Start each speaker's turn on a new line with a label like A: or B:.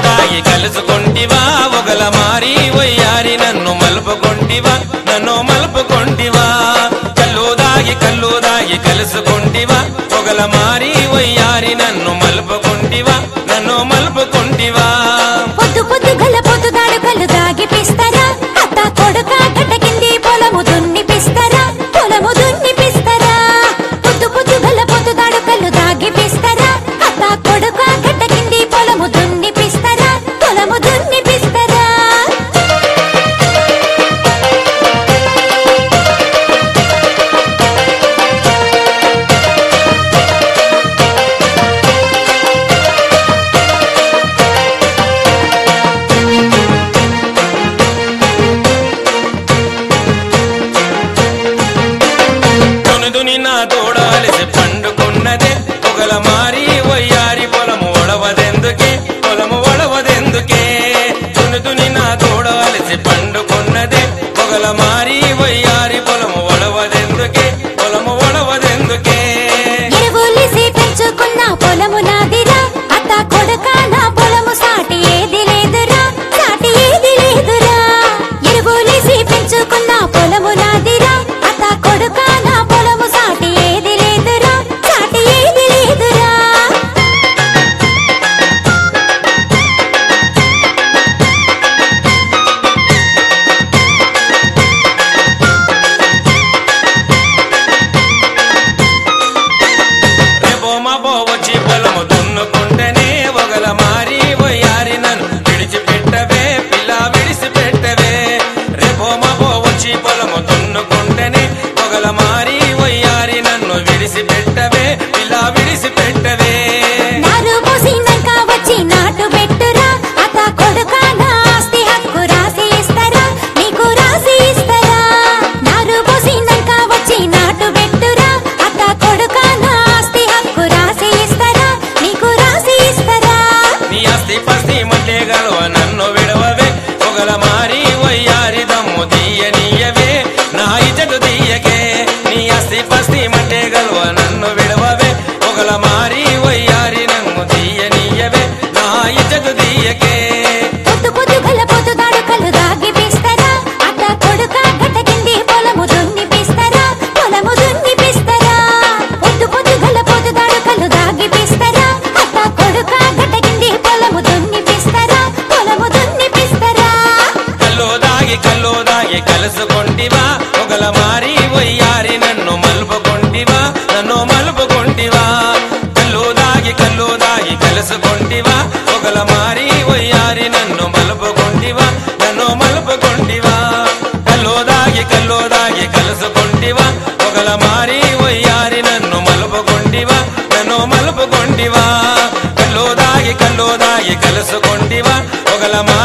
A: దాగి కలుసుకొంటివా ఒకల మారి వయ్యారి నన్ను మలుపుకొంటివా నన్ను మలుపుకొంటివా కల్లు దాగి కల్లు దాగి కలుసుకొంటివా ఒకల మారి వయ్యారి నన్ను మలుపుకొంటివా నన్ను మలుపుకొంటివా
B: పొద్దు పొద్దు గల పొద్దు దాడు కళ్ళు దాగిపిస్తారా అత్త కొడుక గడ్డ కింది పొలము దున్నిపిస్తారా పొలము దున్నిపిస్తారా పొద్దు పొద్దు గల పొద్దు దాడు కళ్ళు దాగిపిస్తారా అత్త కొడుక గడ్డ కింది పొలము దున్నిపిస్తారా పొలము దున్నిపిస్తారా
A: దుని నా తోడాలిసి పండుకున్నదే పొగల మారి వయ్యారి పొలము ఒడవదెందుకే పొలము ఒడవదెందుకే దుని నా తోడాలిసి పండుకున్నదే పొగల మారి వయ్యారి పొలము ఒడవదెందుకే పొలము ఒడవదెందుకే
B: ఎరువులిసి పెంచుకున్న పొలము నాదిరా అత్త కొడుక నా పొలము సాటి ఏది లేదురా సాటి ఏది లేదురా ఎరువులిసి పెంచుకున్న పొలము నాదిరా అత్త కొడుక నా పొలము సాటి ఏది లేదురా సాటి ఏది లేదురా
A: రేపో మాపో వచ్చి పొలము దున్నుకుంటేనే ఒకల మారి వయ్యారి నన్ను విడిచిపెట్టవే పిల్ల విడిచిపెట్టవే రేపో మాపో వచ్చి పొలము దున్నుకుంటేనే ఒకల మారి వయ్యారి నన్ను విడిచిపెట్టవే పిల్ల విడిచిపెట్టవే
B: నారు పోసినాక వచ్చి నాటు పెట్టురా అత్త కొడుక నా ఆస్తి హక్కు రాసి ఇస్తారా నీకు రాసి ఇస్తారా నారు పోసినాక వచ్చి నాటు పెట్టురా అత్త కొడుక నా ఆస్తి హక్కు రాసి ఇస్తారా నీకు రాసి ఇస్తారా
A: నీ ఆస్తి పస్తి మట్టే గలవ నన్ను విడవవే ఒకల మారి వయ్యారి దమ్ము తీయనీయవే నా ఇజటు తీయకే నీ ఆస్తి పస్తి మట్టే గలవ నన్ను విడవవే ఒకల మారి వయ్యారి నన్ను తీయనీయవే నా ఇజటు తీయకే
B: పొద్దు పొద్దు గల పొద్దు దాడు కళ్ళు దాగిపిస్తారా అత్త కొడుక గడ్డ కింది పొలము దున్నిపిస్తారా పొలము దున్నిపిస్తారా పొద్దు పొద్దు గల పొద్దు దాడు కళ్ళు దాగిపిస్తారా అత్త కొడుక గడ్డ కింది పొలము దున్నిపిస్తారా పొలము దున్నిపిస్తారా
A: కల్లో దాగి కల్లో దాగి కలుసుకొంటివా ఒకల మారి వయ్యారి నన్ను మలుపుకొంటివా నన్ను మలుపుకొంటివా కల్లో దాగి కల్లో దాగి కలుసుకొంటివా ఒకల మారి వయ్యారి నన్ను మలుపుకొంటివా నన్ను మలుపుకొంటివా కల్లో దాగి కల్లో దాగి కలుసుకొంటివా ఒకల మారి వయ్యారి నన్ను మలుపుకొంటివా నన్ను మలుపుకొంటివా కల్లో దాగి కల్లో దాగి కలుసుకొంటివా ఒకల